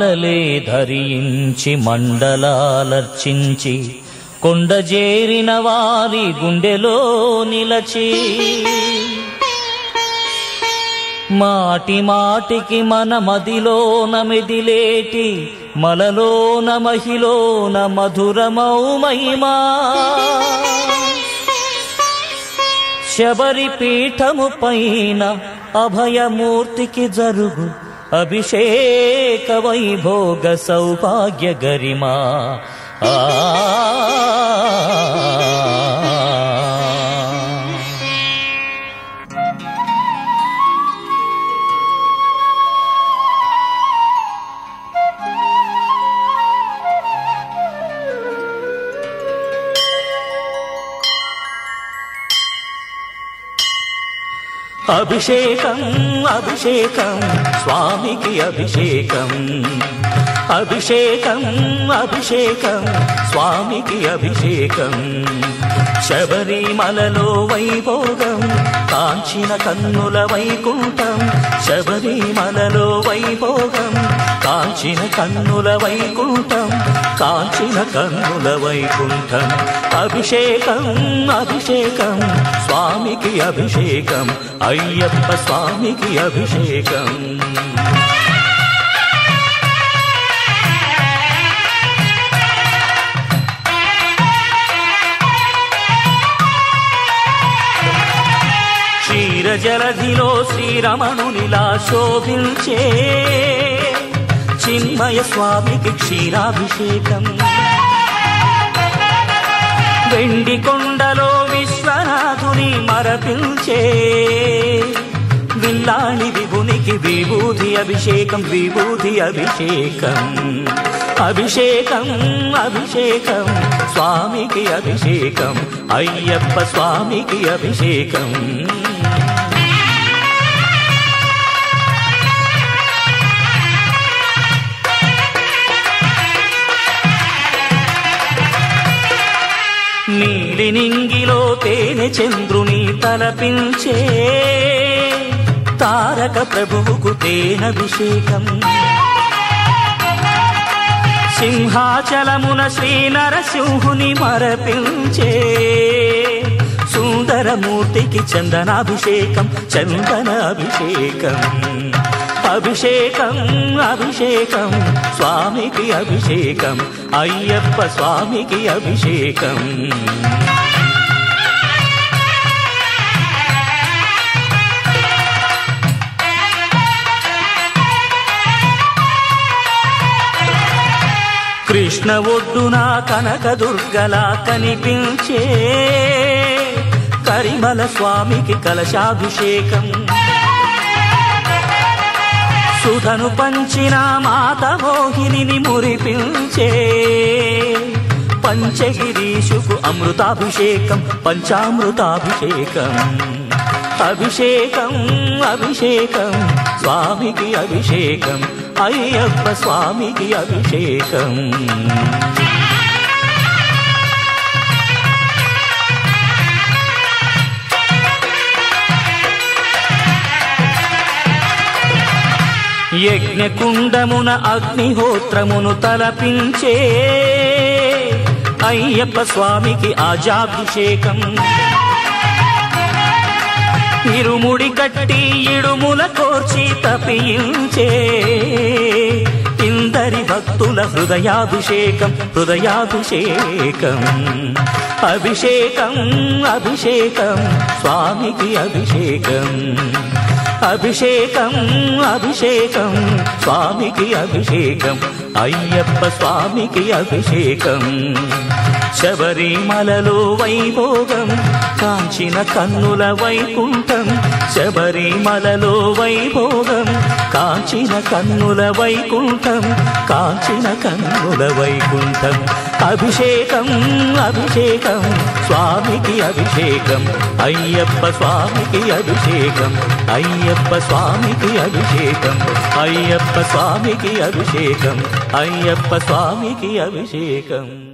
మాలలే ధరించి మండలాలర్చించి కొండజేరిన వారి గుండెలో నిలచి మాటి మాటికి మన మదిలోన మెదిలేటి మలలోన మహిలోన మధురమౌ మహిమా శబరి పీఠము పైన అభయమూర్తికి జరుగు అభిషేక వైభోగ సౌభాగ్య గరిమా ఆ అభిషేకం అభిషేకం స్వామికి అభిషేకం అభిషేకం అభిషేకం స్వామికి అభిషేకం శబరిమలలో వైభోగం కాంచిన కన్నుల వైకుంఠం శబరిమలలో వైభోగం కాంచిన కన్నుల వైకుంఠం కాంచిన కన్నుల వైకుంఠం అభిషేకం అభిషేకం స్వామికి అభిషేకం అయ్యప్ప స్వామికి అభిషేకం క్షీర జలధిలో శ్రీరమణునిలా శోభించే చిన్మయ స్వామికి క్షీరాభిషేకం వెండి కొండలో విశ్వనాథుని మరపించే విల్లాణి విభునికి విభూతి అభిషేకం విభూతి అభిషేకం అభిషేకం అభిషేకం స్వామికి అభిషేకం అయ్యప్ప స్వామికి అభిషేకం నీలి నింగిలో తేనె చంద్రుని తలపించే తారక ప్రభువుకు తేనభిషేకం సింహాచలమున శ్రీ నరసింహుని మరపించే సుందరమూర్తికి చందనాభిషేకం చందన అభిషేకం అభిషేకం అభిషేకం స్వామికి అభిషేకం అయ్యప్ప స్వామికి అభిషేకం కృష్ణ ఒడ్డున కనకదుర్గలా కనిపించే కరిమల స్వామికి కలశాభిషేకం సుధను పంచిన మాత మోహిని మురిపించే పంచగిరీషుకు అమృతాభిషేకం పంచామృతాభిషేకం అభిషేకం అభిషేకం స్వామికి అభిషేకం అయ్యప్ప స్వామికి అభిషేకం యజ్ఞకుండమున అగ్నిహోత్రమును తలపించే అయ్యప్ప స్వామికి ఆజాభిషేకం ఇరుముడి కట్టి ఇడుముల కోర్చి తపించే ఇందరి భక్తుల హృదయాభిషేకం హృదయాభిషేకం అభిషేకం అభిషేకం స్వామికి అభిషేకం అభిషేకం అభిషేకం స్వామికి అభిషేకం అయ్యప్ప స్వామికి అభిషేకం శబరిమలలో వైభోగం కాంచిన కన్నుల వైకుంఠం శబరిమలలో వైభోగం కాంచిన కన్నుల వైకుంఠం కాంచిన కన్నుల వైకుంఠం అభిషేకం అభిషేకం స్వామికి అభిషేకం అయ్యప్ప స్వామికి అభిషేకం అయ్యప్ప స్వామికి అభిషేకం అయ్యప్ప స్వామికి అభిషేకం అయ్యప్ప స్వామికి అభిషేకం